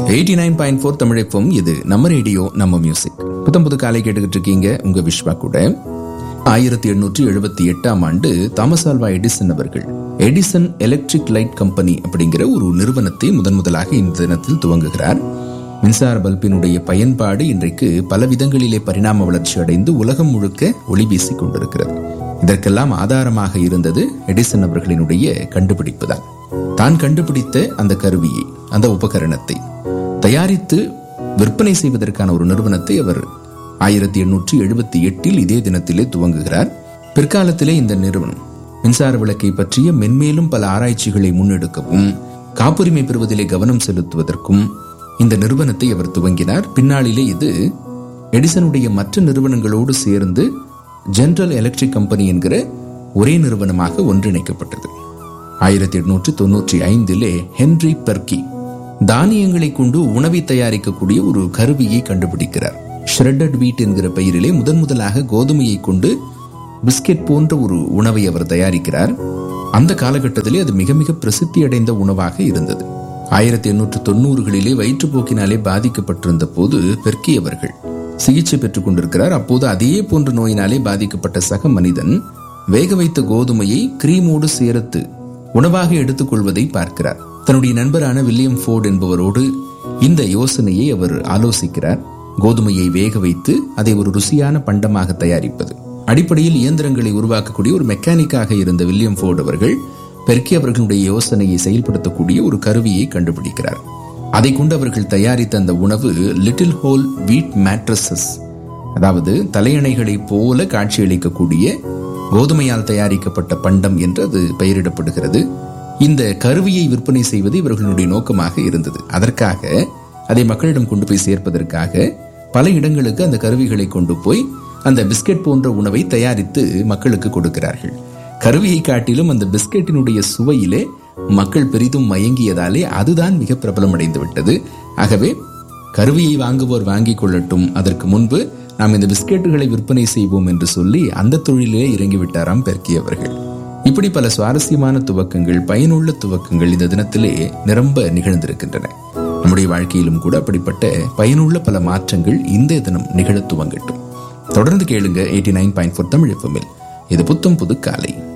eighty nine point four தமிழப்பம் இது நம்ம ரேடியோ நம்ம மியூசிக் புத்தம் புது காலை கேட்டுக்கிட்டு இருக்கீங்க உங்க விஸ்வா கூட ஆயிரத்தி எண்ணூற்றி எழுபத்தி எட்டாம் ஆண்டு தாமஸ் ஆல்வா எடிசன் அவர்கள் எடிசன் எலக்ட்ரிக் லைட் கம்பெனி அப்படிங்கிற ஒரு நிறுவனத்தை முதன் முதலாக இந்த தினத்தில் துவங்குகிறார் மின்சார பல்பினுடைய பயன்பாடு இன்றைக்கு பல விதங்களிலே பரிணாம வளர்ச்சி அடைந்து உலகம் முழுக்க ஒளி வீசிக் கொண்டிருக்கிறது இதற்கெல்லாம் ஆதாரமாக இருந்தது எடிசன் அவர்களினுடைய கண்டுபிடிப்பு தான் தான் கண்டுபிடித்த அந்த கருவியை அந்த உபகரணத்தை தயாரித்து விற்பனை செய்வதற்கான ஒரு நிறுவனத்தை அவர் ஆயிரத்தி எண்ணூற்றி எழுபத்தி எட்டில் இதே தினத்திலே துவங்குகிறார் பிற்காலத்திலே இந்த நிறுவனம் மின்சார விளக்கை பற்றிய மென்மேலும் பல ஆராய்ச்சிகளை முன்னெடுக்கவும் காப்புரிமை பெறுவதிலே கவனம் செலுத்துவதற்கும் இந்த நிறுவனத்தை அவர் துவங்கினார் பின்னாளிலே இது எடிசனுடைய மற்ற நிறுவனங்களோடு சேர்ந்து ஜெனரல் எலக்ட்ரிக் கம்பெனி என்கிற ஒரே நிறுவனமாக ஒன்றிணைக்கப்பட்டது ஆயிரத்தி எட்நூற்றி தொன்னூற்றி ஐந்திலே ஹென்ரி பெர்கி தானியங்களை கொண்டு உணவை தயாரிக்கக்கூடிய ஒரு கருவியை கண்டுபிடிக்கிறார் ஷ்ரெட்டட் வீட் என்கிற பெயரிலே முதன் முதலாக கோதுமையை கொண்டு பிஸ்கெட் போன்ற ஒரு உணவை அவர் தயாரிக்கிறார் அந்த காலகட்டத்திலே அது மிக மிக பிரசித்தி அடைந்த உணவாக இருந்தது ஆயிரத்தி எண்ணூற்று தொண்ணூறுகளிலே வயிற்றுப்போக்கினாலே பாதிக்கப்பட்டிருந்த போது பெர்கி அவர்கள் சிகிச்சை பெற்றுக் கொண்டிருக்கிறார் அப்போது அதே போன்ற நோயினாலே பாதிக்கப்பட்ட சக மனிதன் வேக வைத்த கோதுமையை கிரீமோடு சேர்த்து உணவாக எடுத்துக்கொள்வதை பார்க்கிறார் தன்னுடைய நண்பரான வில்லியம் ஃபோர்ட் என்பவரோடு இந்த யோசனையை அவர் ஆலோசிக்கிறார் கோதுமையை வேக வைத்து அதை ஒரு ருசியான பண்டமாக தயாரிப்பது அடிப்படையில் இயந்திரங்களை உருவாக்கக்கூடிய ஒரு மெக்கானிக்காக இருந்த வில்லியம் ஃபோர்ட் அவர்கள் பெர்கி அவர்களுடைய யோசனையை செயல்படுத்தக்கூடிய ஒரு கருவியை கண்டுபிடிக்கிறார் அதை கொண்டு அவர்கள் தயாரித்த அந்த உணவு லிட்டில் ஹோல் வீட் மேட்ரஸஸ் அதாவது தலையணைகளை போல காட்சியளிக்கக்கூடிய கோதுமையால் தயாரிக்கப்பட்ட பண்டம் என்று அது பெயரிடப்படுகிறது இந்த கருவியை விற்பனை செய்வது இவர்களுடைய நோக்கமாக இருந்தது அதற்காக அதை மக்களிடம் கொண்டு போய் சேர்ப்பதற்காக பல இடங்களுக்கு அந்த கருவிகளை கொண்டு போய் அந்த பிஸ்கெட் போன்ற உணவை தயாரித்து மக்களுக்கு கொடுக்கிறார்கள் கருவியை காட்டிலும் அந்த பிஸ்கெட்டினுடைய சுவையிலே மக்கள் பெரிதும் மயங்கியதாலே அதுதான் மிக பிரபலமடைந்து விட்டது ஆகவே கருவியை வாங்குவோர் வாங்கிக் கொள்ளட்டும் அதற்கு முன்பு நாம் இந்த பிஸ்கெட்டுகளை விற்பனை செய்வோம் என்று சொல்லி அந்த தொழிலே இறங்கிவிட்டாராம் பெர்கி அவர்கள் இப்படி பல சுவாரஸ்யமான துவக்கங்கள் பயனுள்ள துவக்கங்கள் இந்த தினத்திலே நிரம்ப நிகழ்ந்திருக்கின்றன நம்முடைய வாழ்க்கையிலும் கூட அப்படிப்பட்ட பயனுள்ள பல மாற்றங்கள் இந்த தினம் நிகழ துவங்கட்டும் தொடர்ந்து கேளுங்க eighty nine point four Tamil எஃப்எம்மில் இது புத்தம் புது காலை